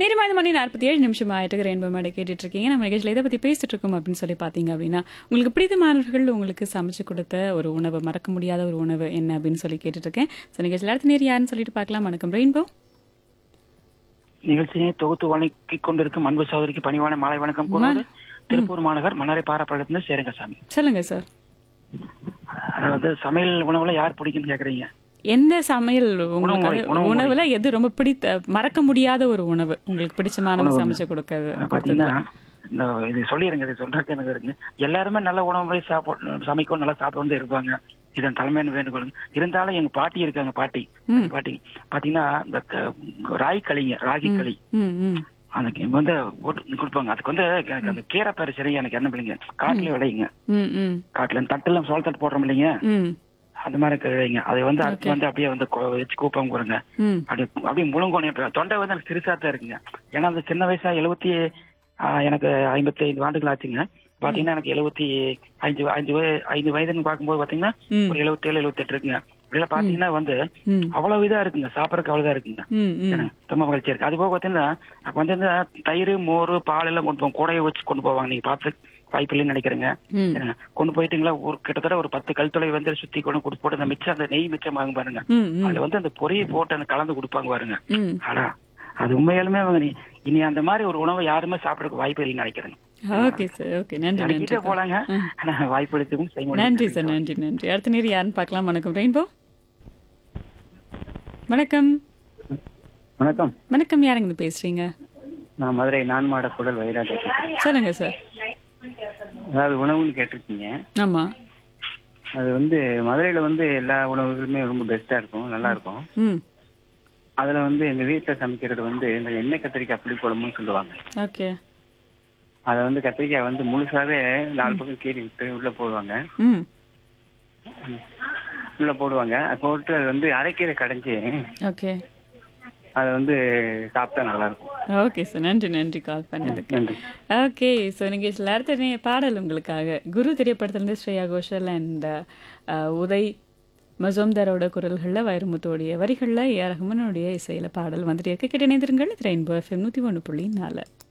நேரம் ஐந்து மணி நாற்பத்தி ஏழு நிமிஷம் ஆயிட்டு ரெயின்போ மேடை கேட்டுட்டு இருக்கீங்க நம்ம நிகழ்ச்சியில் இதை பற்றி பேசிட்டு இருக்கோம் அப்படின்னு சொல்லி பார்த்தீங்க அப்படின்னா உங்களுக்கு பிடித்தமானவர்கள் உங்களுக்கு சமைச்சு கொடுத்த ஒரு உணவு மறக்க முடியாத ஒரு உணவு என்ன அப்படின்னு சொல்லி கேட்டுட்டு இருக்கேன் ஸோ நிகழ்ச்சியில் அடுத்த நேரம் யாருன்னு சொல்லிட்டு பார்க்கலாம் வணக்கம் ரெயின்போ நிகழ்ச்சியை தொகுத்து வழங்கிக் கொண்டிருக்கும் அன்பு சகோதரிக்கு பணிவான மாலை வணக்கம் கூறுவது திருப்பூர் மாநகர் மணரை பாரப்பள்ளத்திலிருந்து சேரங்கசாமி சொல்லுங்க சார் அதாவது சமையல் உணவுல யார் பிடிக்கும்னு கேக்குறீங்க எந்த சமையல் உங்களுக்கு உணவு முறை, உணவு உணவுல எது ரொம்ப பிடித்த மறக்க முடியாத ஒரு உணவு உங்களுக்கு பிடிச்சமானது சமைச்சு கொடுக்கறது பாத்தீங்கன்னா இந்த இது சொல்லிருங்க இது சொல்றதுக்கு எனக்கு இருக்குங்க எல்லாருமே நல்ல உணவு முறை சாப்பிட சமைக்கும் நல்லா சாப்பிட வந்து இருப்பாங்க இதன் தலைமையான வேண்டுகோள் இருந்தாலும் எங்க பாட்டி இருக்காங்க பாட்டி பாட்டி பாத்தீங்கன்னா இந்த க- ராய் களிங்க ராகி களி ம் ம் அந்த கி- வந்து போட்டு கொடுப்பாங்க அதுக்கு வந்து எனக்கு அந்த கீரை பேர் சரி எனக்கு என்ன பிள்ளைங்க காட்டுல விளையுங்க ம் ம் காட்டுல தட்டுல சோள தட்டு போடுறோம் இல்லைங்க ம் அந்த மாதிரி கிடையாதுங்க அதை வந்து அடுத்து வந்து அப்படியே வந்து கொ- வச்சு கூப்பம் கொடுங்க ம் அப்படியே அப்படியே முழுங்கோனே தொண்டை வந்து எனக்கு சிறுசா தான் இருக்குங்க ஏன்னா அந்த சின்ன வயசா எழுபத்தி எனக்கு ஐம்பத்தி ஐந்து ஆண்டுகள் ஆச்சுங்க பாத்தீங்கன்னா எனக்கு எழுபத்தி அஞ்சு அஞ்சு வய- ஐந்து வயதுன்னு பார்க்கும்போது பாத்தீங்கன்னா ம். ஒரு எழுபத்தி ஏழு எழுபத்தி எட்டு இருக்குங்க இப்படிலாம் பாத்தீங்கன்னா வந்து ம் அவ்வளவு இதா இருக்குங்க சாப்பிடறதுக்கு அவ்வளவுதான் இருக்குங்க ம் ம் எனக்கு ரொம்ப மகிழ்ச்சியா இருக்கு அது போக பாத்தீங்கன்னா அப்ப வந்து இந்த தயிர் மோர் பால் எல்லாம் கொண்டு போவோம் கூடையை வச்சு கொண்டு போவாங்க நீங்க பார்த்து வாய்ப்பு இல்லைன்னு நினைக்கிறேங்க ம் சரிங்க. கொண்டு போயிட்டீங்களா ஒரு கிட்டத்தட்ட ஒரு பத்து கல் வந்து சுத்தி கொண்டு கொடுத்து போட்டு அந்த மிச்சம் அந்த நெய் மிச்சம் வாங்க பாருங்க ம் ம் அதுல வந்து அந்த பொரியை போட்டு அந்த கலந்து கொடுப்பாங்க பாருங்க ம் ஆனா அது உண்மையாலுமே அவங்க நீ- இனி அந்த மாதிரி ஒரு உணவை யாருமே சாப்பிடறதுக்கு வாய்ப்பு இல்லைன்னு நினைக்கிறேன் ஓகே சார் ஓகே நன்றி நன்றி அடிக்கிட்டே போலாங்க ஆனா வாய்ப்பு எடுத்துக்கும் செய்ய முடியாது. நன்றி சார் நன்றி நன்றி அடுத்த நேரம் யாருன்னு பார்க்கலாம் வணக்கம் ரெயின்போ வணக்கம் வணக்கம் வணக்கம் யாருங்க இது பேசுறீங்க நான் மதுரை நான்மாட குடல் வைராஜ சொல்லுங்க சார் அதாவது உணவுன்னு கேட்டிருக்கீங்க ஆமா அது வந்து மதுரையில வந்து எல்லா உணவுகளுமே ரொம்ப பெஸ்டா இருக்கும் நல்லா இருக்கும் ம் அதுல வந்து எங்க வீட்டுல சமைக்கிறது வந்து இந்த எண்ணெய் கத்திரிக்காய் புளி குழம்புன்னு சொல்லுவாங்க ஓகே அதை வந்து கத்திரிக்காய் வந்து முழுசாவே நாலு பக்கம் கீறி விட்டு உள்ள போடுவாங்க ம் உள்ள போடுவாங்க அது போட்டு அது வந்து அரைக்கீரை கடைஞ்சி ஓகே அதை வந்து சாப்பிட்டா நல்லா இருக்கும் ஓகே சார் நன்றி நன்றி கால் பண்ணதுக்கு நன்றி ஓகே ஸோ நீங்கள் அடுத்த நே- பாடல் உங்களுக்காக குரு திரைப்படத்திலிருந்து ஸ்ரேயா கோஷல் அண்ட் உதய் மசோம்தரோட குரல்களில் வைரமுத்தோடைய வரிகளில் ஏ ரஹ்மானுடைய இசையில் பாடல் வந்துட்டு இருக்க கேட்டு இணைந்திருங்கள் ரெயின்போ எஃப்எம் நூற்றி ஒன்று புள்ளி நாலு